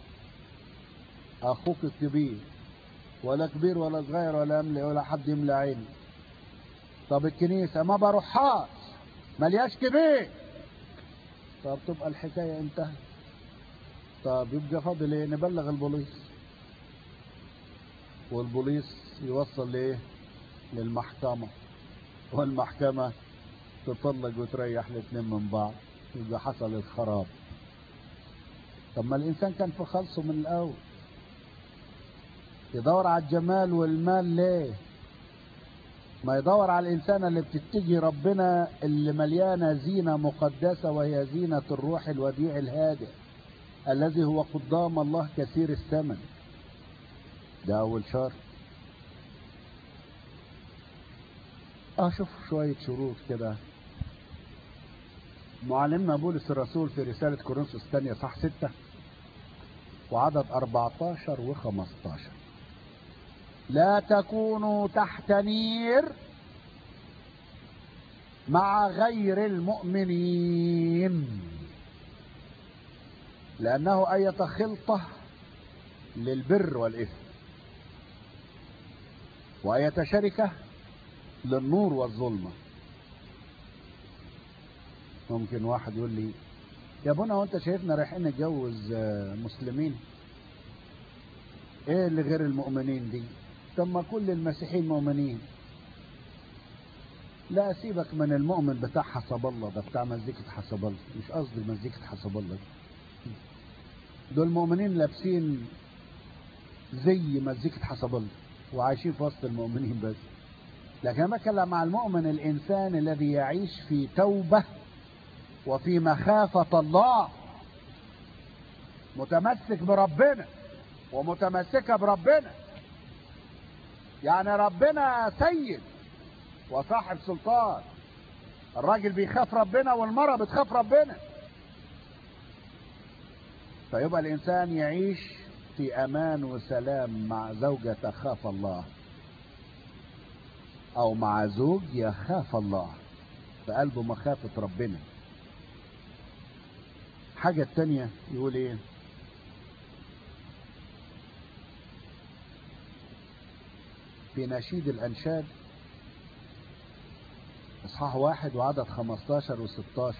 اخوك الكبير ولا كبير ولا صغير ولا املي ولا حد يملى عيني طب الكنيسه ما بروحهاش ملياش كبير طب تبقى الحكايه انتهت طب يبقى فاضل ايه نبلغ البوليس والبوليس يوصل لايه للمحكمه والمحكمه تطلق وتريح الاثنين من بعض يبقى حصل الخراب طب ما الانسان كان في خلصه من الاول يدور على الجمال والمال ليه ما يدور على الإنسان اللي بتتجي ربنا اللي مليانة زينة مقدسة وهي زينة الروح الوديع الهادئ الذي هو قدام الله كثير الثمن ده أول شرط أشوف شوية شروط كده معلمنا بولس الرسول في رسالة كورنثوس الثانية صح ستة وعدد 14 و 15 لا تكونوا تحت نير مع غير المؤمنين لأنه أية خلطة للبر والإثم وأية شركة للنور والظلمة ممكن واحد يقول لي يا ابونا وانت شايفنا رايحين نتجوز مسلمين ايه اللي غير المؤمنين دي طب ما كل المسيحيين مؤمنين لا سيبك من المؤمن بتاع حسب الله ده بتاع مزيكة حسب الله مش قصدي مزيكة حسب الله دي دول مؤمنين لابسين زي مزيكة حسب الله وعايشين في وسط المؤمنين بس لكن انا بتكلم عن المؤمن الانسان الذي يعيش في توبه وفي مخافه الله متمسك بربنا ومتمسكه بربنا يعني ربنا سيد وصاحب سلطان الراجل بيخاف ربنا والمرأة بتخاف ربنا فيبقى الإنسان يعيش في أمان وسلام مع زوجة تخاف الله أو مع زوج يخاف الله في قلبه مخافة ربنا حاجة التانية يقول ايه في نشيد الأنشاد إصحاح واحد وعدد 15 و 16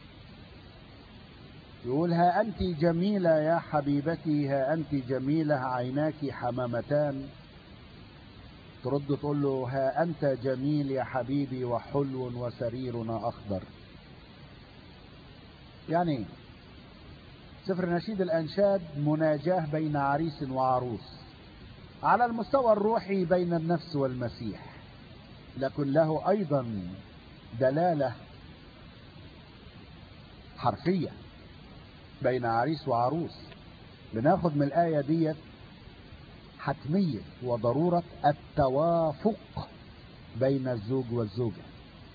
يقول ها أنت جميلة يا حبيبتي ها أنت جميلة عيناك حمامتان ترد تقول له ها أنت جميل يا حبيبي وحلو وسريرنا أخضر يعني سفر نشيد الأنشاد مناجاة بين عريس وعروس على المستوى الروحي بين النفس والمسيح لكن له أيضا دلالة حرفية بين عريس وعروس بناخد من الآية ديت حتمية وضرورة التوافق بين الزوج والزوجة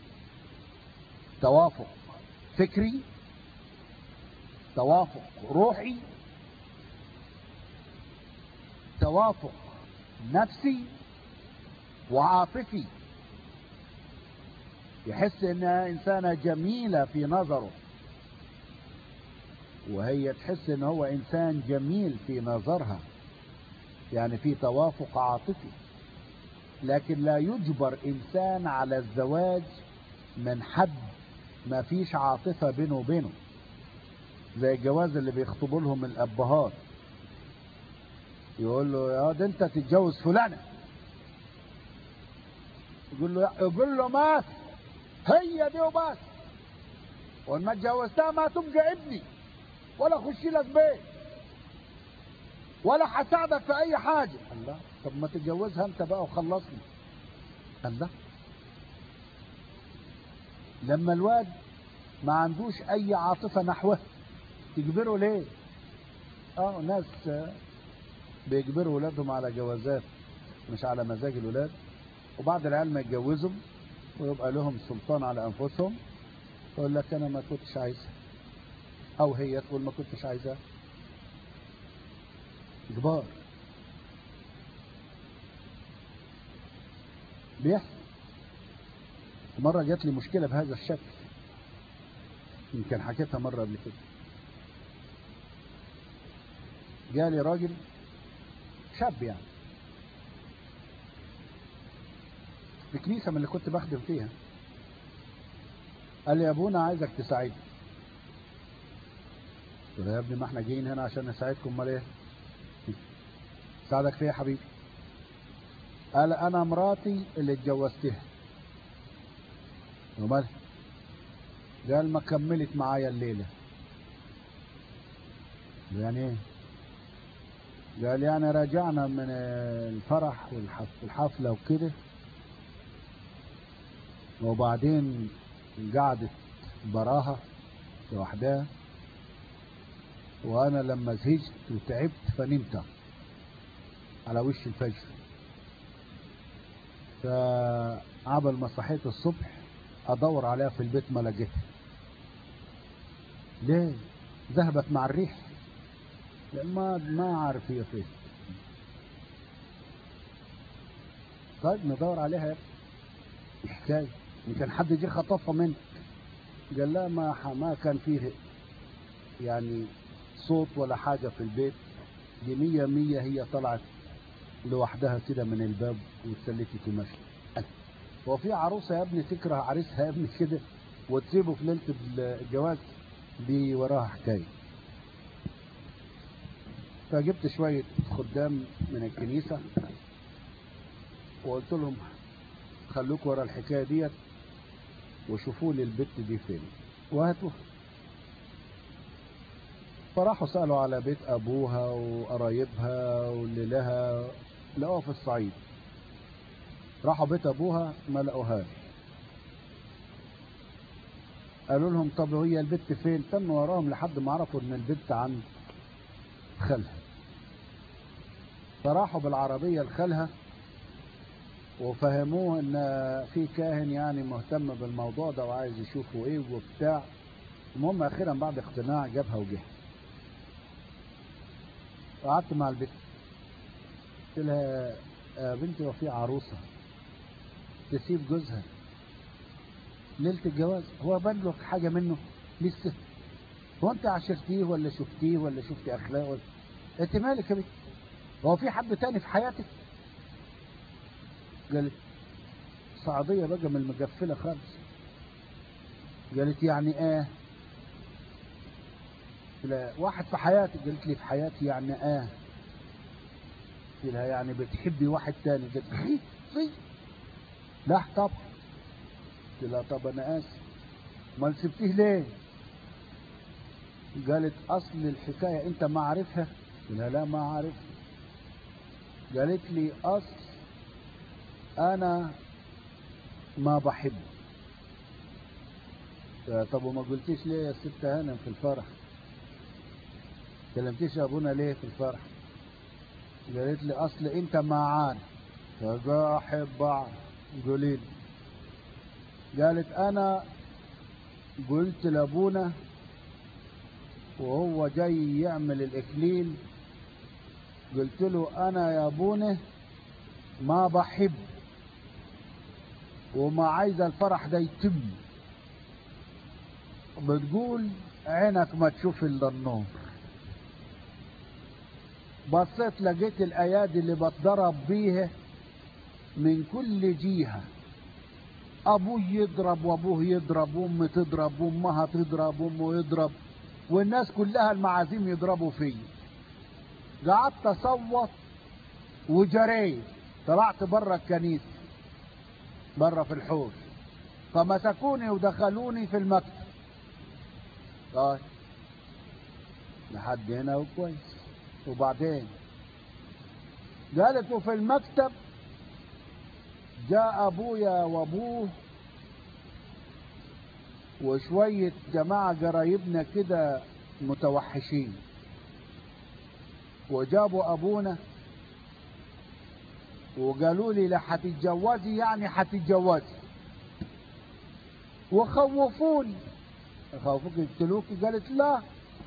توافق فكري توافق روحي توافق نفسي وعاطفي يحس انها انسانة جميلة في نظره وهي تحس ان هو انسان جميل في نظرها يعني في توافق عاطفي لكن لا يجبر انسان على الزواج من حد ما فيش عاطفة بينه وبينه زي الجواز اللي بيخطبوا لهم الابهات يقول له يا ده انت تتجوز فلانة يقول له يقول له ما هي دي وبس وان ما اتجوزتها ما تبقى ابني ولا اخش لك بيت ولا هساعدك في اي حاجه الله طب ما تتجوزها انت بقى وخلصني الله لما الواد ما عندوش اي عاطفه نحوه تجبره ليه اه ناس آه، بيجبروا ولادهم على جوازات مش على مزاج الولاد وبعد العيال ما يتجوزوا ويبقى لهم سلطان على انفسهم يقول لك انا ما كنتش عايزها او هي تقول ما كنتش عايزها اجبار بيحصل مرة جات لي مشكلة بهذا الشكل يمكن حكيتها مرة قبل كده جالي راجل شاب يعني في كنيسة من اللي كنت بخدم فيها قال لي يا ابونا عايزك تساعدني قلت له يا ابني ما احنا جايين هنا عشان نساعدكم امال ايه ساعدك فيها يا حبيبي قال انا مراتي اللي اتجوزتها ومالها قال ما كملت معايا الليله يعني ايه قال يعني رجعنا من الفرح والحف- والحفله وكده وبعدين قعدت براها لوحدها وانا لما زهجت وتعبت فنمت على وش الفجر فعبل ما صحيت الصبح ادور عليها في البيت ما لقيتها ليه ذهبت مع الريح لأن ما ما عارف هي فين طيب ندور عليها يا ابني الحكايه يمكن حد جه خطفها منك قال لا ما ح- ما كان فيه يعني صوت ولا حاجة في البيت دي مية مية هي طلعت لوحدها كده من الباب واتسلتت ومشت هو في عروسة يا ابني تكره عريسها يا ابني كده وتسيبه في ليلة الجواز دي وراها حكاية فجبت شوية خدام من الكنيسة وقلت لهم خلوكوا ورا الحكاية ديت وشوفوا لي البت دي فين وهاتوها فراحوا سألوا على بيت أبوها وقرايبها واللي لها لقوها في الصعيد راحوا بيت أبوها ما لقوهاش قالوا لهم طب هي البت فين تموا وراهم لحد ما عرفوا ان البت عند خالها فراحوا بالعربية لخالها وفهموه ان في كاهن يعني مهتم بالموضوع ده وعايز يشوفوا ايه وبتاع المهم اخيرا بعد اقتناع جابها وجه قعدت مع البنت قلت لها يا بنتي وفي عروسه تسيب جوزها ليله الجواز هو بان لك حاجه منه لسه هو انت عشرتيه ولا شفتيه ولا شفتي اخلاقه ولا انت مالك يا بنتي هو في حد تاني في حياتك قالت صعيدية بقى من المقفلة خالص قالت يعني ايه لا واحد في حياتي قالت لي في حياتي يعني ايه قلت لها يعني بتحبي واحد تاني قالت لي في لا طب قلت لها طب انا اسف ما سبتيه ليه قالت اصل الحكاية انت ما عارفها قلت لها لا ما عارفها قالت لي اصل انا ما بحبه طب وما قلتيش ليه يا ست هانم في الفرح كلمتيش يا ابونا ليه في الفرح قالت لي اصل انت معانا فبحب بعض قولي لي قالت انا قلت لابونا وهو جاي يعمل الاكليل قلت له انا يا ابونا ما بحب وما عايزه الفرح ده يتم بتقول عينك ما تشوف الا النور بصيت لقيت الايادي اللي بتضرب بيها من كل جهه ابوه يضرب وابوه يضرب وامه تضرب وامها تضرب وامه يضرب والناس كلها المعازيم يضربوا فيا قعدت اصوت وجريت طلعت بره الكنيسه بره في الحوش فمسكوني ودخلوني في المكتب طيب لحد هنا وكويس وبعدين قالت وفي المكتب جاء ابويا وابوه وشوية جماعة قرايبنا كده متوحشين وجابوا ابونا وقالوا لي لا هتتجوزي يعني هتتجوزي وخوفوني خوفوك يقتلوكي قالت لا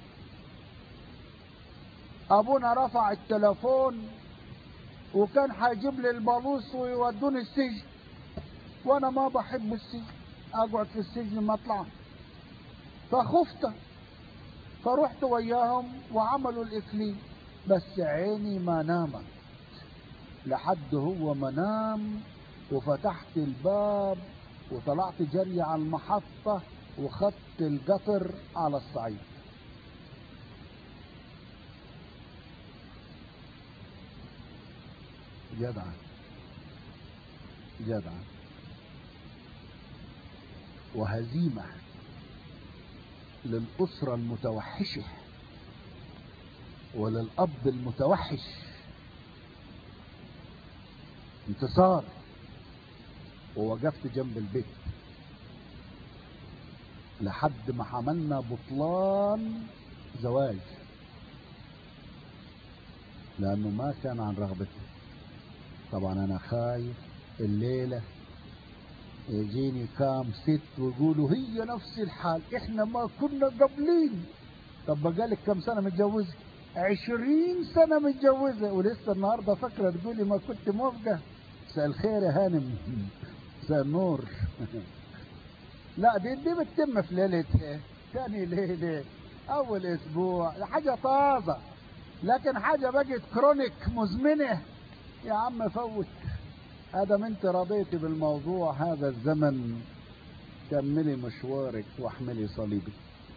ابونا رفع التلفون وكان هيجيب لي البالوس ويودوني السجن وانا ما بحب السجن اقعد في السجن ما اطلع فخفت فرحت وياهم وعملوا الاكليل بس عيني ما نامت لحد هو ما نام وفتحت الباب وطلعت جري على المحطة وخدت القطر على الصعيد جدع جدع وهزيمة للأسرة المتوحشة وللأب المتوحش انتصار ووقفت جنب البيت لحد ما عملنا بطلان زواج لأنه ما كان عن رغبتي طبعا أنا خايف الليلة يجيني كام ست ويقولوا هي نفس الحال احنا ما كنا قابلين طب بقالك كم سنة متجوزة عشرين سنة متجوزة ولسه النهاردة فاكرة تقولي ما كنت موافقة مساء الخير يا هانم مساء النور لا دي دي بتتم في ليلة ثاني ليلة أول أسبوع حاجة طازة لكن حاجة بقت كرونيك مزمنة يا عم فوت ادم انت رضيتي بالموضوع هذا الزمن كملي مشوارك واحملي صليبك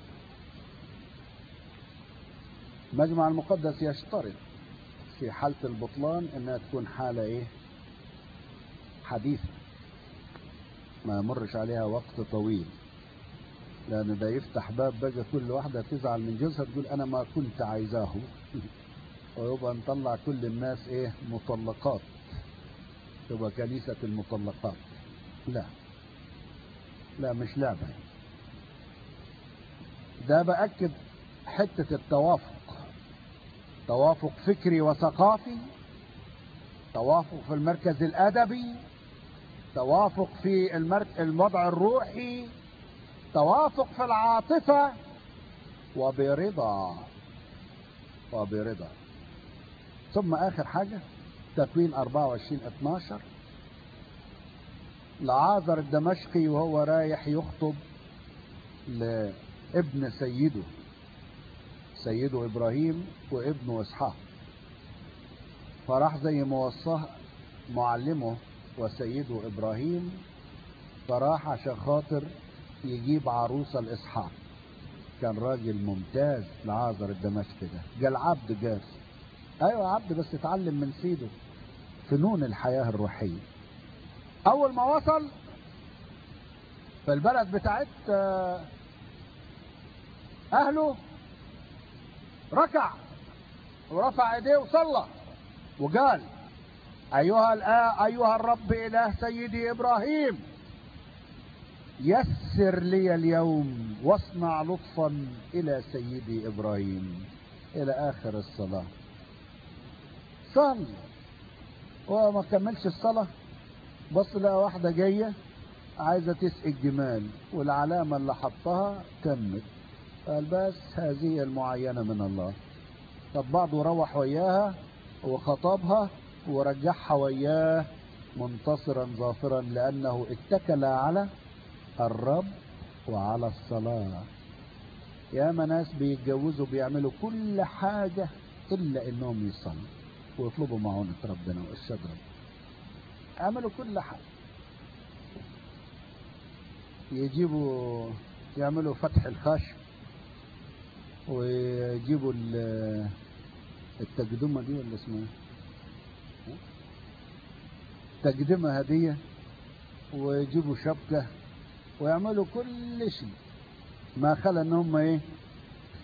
المجمع المقدس يشترط في حالة البطلان انها تكون حالة ايه حديثة ما يمرش عليها وقت طويل لان ده يفتح باب بقى كل واحدة تزعل من جوزها تقول انا ما كنت عايزاه ويبقى نطلع كل الناس ايه مطلقات تبقى كنيسة المطلقات لا لا مش لعبة ده بأكد حتة التوافق توافق فكري وثقافي توافق في المركز الأدبي توافق في المرك... الوضع الروحي توافق في العاطفة وبرضا وبرضا ثم آخر حاجة تكوين 24 12 لعازر الدمشقي وهو رايح يخطب لابن سيده سيده ابراهيم وابنه اسحاق فراح زي ما وصاه معلمه وسيده ابراهيم فراح عشان خاطر يجيب عروسه لاسحاق كان راجل ممتاز لعازر الدمشقي ده قال عبد جاس ايوه عبد بس اتعلم من سيده فنون الحياة الروحية اول ما وصل في البلد بتاعت اهله ركع ورفع ايديه وصلى وقال ايها الآ ايها الرب اله سيدي ابراهيم يسر لي اليوم واصنع لطفا الى سيدي ابراهيم الى اخر الصلاه صلى هو ما كملش الصلاة بص لقى واحدة جاية عايزة تسقي الجمال والعلامة اللي حطها تمت قال بس هذه المعينة من الله طب بعضه روح وياها وخطبها ورجعها وياه منتصرا ظافرا لأنه اتكل على الرب وعلى الصلاة يا ناس بيتجوزوا بيعملوا كل حاجة إلا إنهم يصلوا ويطلبوا معونة ربنا وإرشاد ربنا عملوا كل حاجة يجيبوا يعملوا فتح الخشب ويجيبوا التقدمة دي ولا اسمها تقدمة هدية ويجيبوا شبكة ويعملوا كل شيء ما خلى ان هم ايه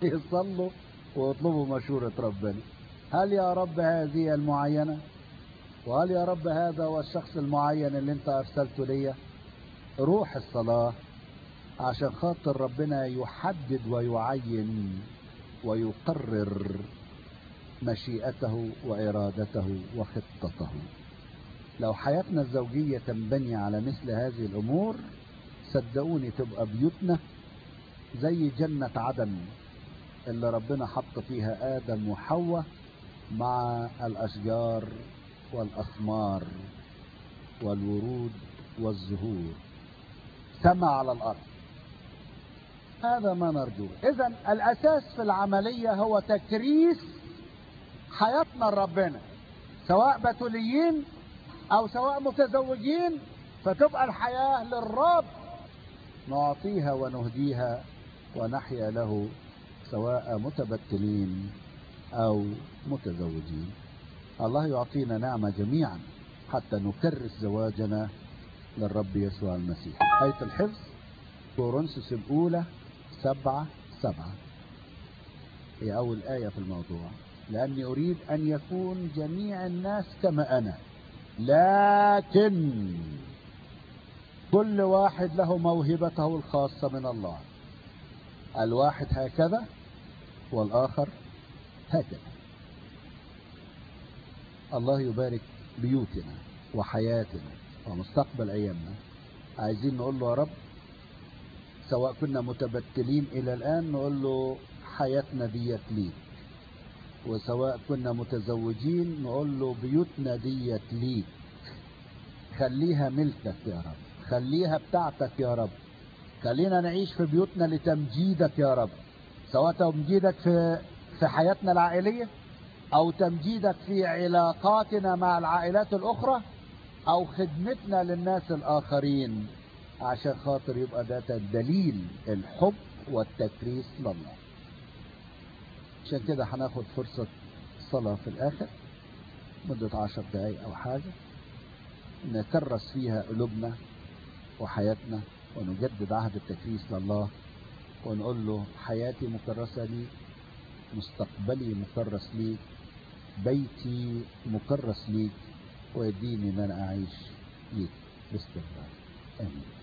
يصلوا ويطلبوا مشورة ربنا هل يا رب هذه المعينة وهل يا رب هذا هو الشخص المعين اللي انت ارسلته ليا روح الصلاة عشان خاطر ربنا يحدد ويعين ويقرر مشيئته وإرادته وخطته لو حياتنا الزوجية تنبني على مثل هذه الأمور صدقوني تبقى بيوتنا زي جنة عدن اللي ربنا حط فيها آدم وحواء مع الأشجار والأثمار والورود والزهور سما على الأرض هذا ما نرجوه إذا الأساس في العملية هو تكريس حياتنا لربنا سواء بتوليين أو سواء متزوجين فتبقى الحياة للرب نعطيها ونهديها ونحيا له سواء متبتلين أو متزوجين الله يعطينا نعمة جميعا حتى نكرس زواجنا للرب يسوع المسيح آية الحفظ كورنثوس الأولى سبعة سبعة هي أول آية في الموضوع لأني أريد أن يكون جميع الناس كما أنا لكن كل واحد له موهبته الخاصة من الله الواحد هكذا والآخر هكذا الله يبارك بيوتنا وحياتنا ومستقبل أيامنا عايزين نقول له يا رب سواء كنا متبتلين إلى الآن نقول له حياتنا ديت ليك وسواء كنا متزوجين نقول له بيوتنا ديت ليك خليها ملكك يا رب خليها بتاعتك يا رب خلينا نعيش في بيوتنا لتمجيدك يا رب سواء تمجيدك في في حياتنا العائلية أو تمجيدك في علاقاتنا مع العائلات الأخرى أو خدمتنا للناس الآخرين عشان خاطر يبقى ده دليل الحب والتكريس لله عشان كده هناخد فرصة صلاة في الآخر مدة عشر دقايق أو حاجة نكرس فيها قلوبنا وحياتنا ونجدد عهد التكريس لله ونقول له حياتي مكرسة لي مستقبلي مكرس ليك بيتي مكرس ليك ويديني ان انا اعيش ليك باستمرار امين